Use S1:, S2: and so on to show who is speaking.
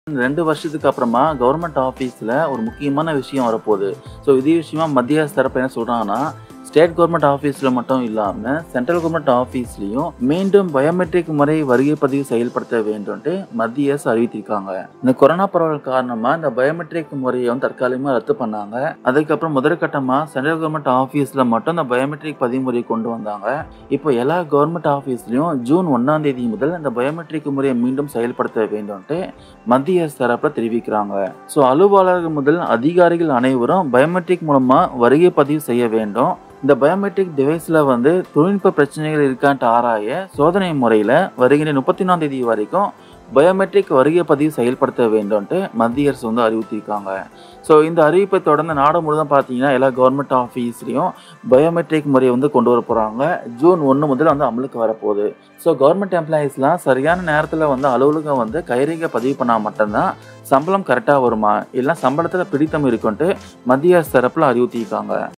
S1: 2 வருஷத்துக்கு அப்புறமா கவர்மெண்ட் ஆஃபீஸ்ல ஒரு முக்கியமான விஷயம் வரப்போகுது. ஸோ இதே விஷயமா மத்திய அரசு தரப்பு என்ன சொல்றாங்கன்னா, ஸ்டேட் கவர்மெண்ட் ஆஃபீஸ்ல மட்டும் இல்லாம, சென்ட்ரல் கவர்மெண்ட் ஆஃபீஸ்லயும் மீண்டும் பயோமெட்ரிக் முறை வருகை பதிவு செயல்படுத்த வேண்டும்ன்ட்டு மத்திய அரசு அறிவித்திருக்காங்க. இந்த கொரோனா பரவல் காரணமா இந்த பயோமெட்ரிக் முறைய வந்து தற்காலிகமா ரத்து பண்ணாங்க. அதுக்கப்புறம் முதற்கட்டமா சென்ட்ரல் கவர்மெண்ட் ஆஃபீஸ்ல மட்டும் இந்த பயோமெட்ரிக் பதிவு முறைய கொண்டு வந்தாங்க. இப்போ எல்லா கவர்மெண்ட் ஆஃபீஸ்லயும் ஜூன் 1ஆம் தேதி முதல் இந்த பயோமெட்ரிக் முறைய மீண்டும் செயல்படுத்த வேண்டும்ன்ட்டு மத்திய அரசு தரப்புல தெரிவிக்கிறாங்க. ஸோ அலுவலர்கள் முதல் அதிகாரிகள் அனைவரும் பயோமெட்ரிக் மூலமா வருகை பதிவு செய்ய வேண்டும். இந்த பயோமெட்ரிக் டிவைஸ்ல வந்து தொழில்நுட்ப பிரச்சனைகள் இருக்கான்ட்டு ஆராய சோதனை முறையில வருகின்ற 31ஆம் தேதி வரைக்கும் பயோமெட்ரிக் வருகை பதிவு செயல்படுத்த வேண்டும்ன்ட்டு மத்திய அரசு வந்து அறிவுறுத்தியிருக்காங்க. ஸோ இந்த அறிவிப்பை தொடர்ந்து நாடு முழுவதும் பார்த்தீங்கன்னா, எல்லா கவர்மெண்ட் ஆஃபீஸ்லயும் பயோமெட்ரிக் முறைய வந்து கொண்டு வர போறாங்க. ஜூன் 1 முதல் வந்து அமலுக்கு வரப்போகுது. ஸோ கவர்மெண்ட் எம்ப்ளாயீஸ்லாம் சரியான நேரத்துல வந்து அலுவலகம் வந்து கைரேகை பதிவு பண்ணா மட்டும் தான் சம்பளம் கரெக்ட்டா வருமா? இல்ல சம்பளத்துல பிடித்தம் இருக்குன்ட்டு மத்திய அரசு தரப்புல அறிவுறுத்தியிருக்காங்க.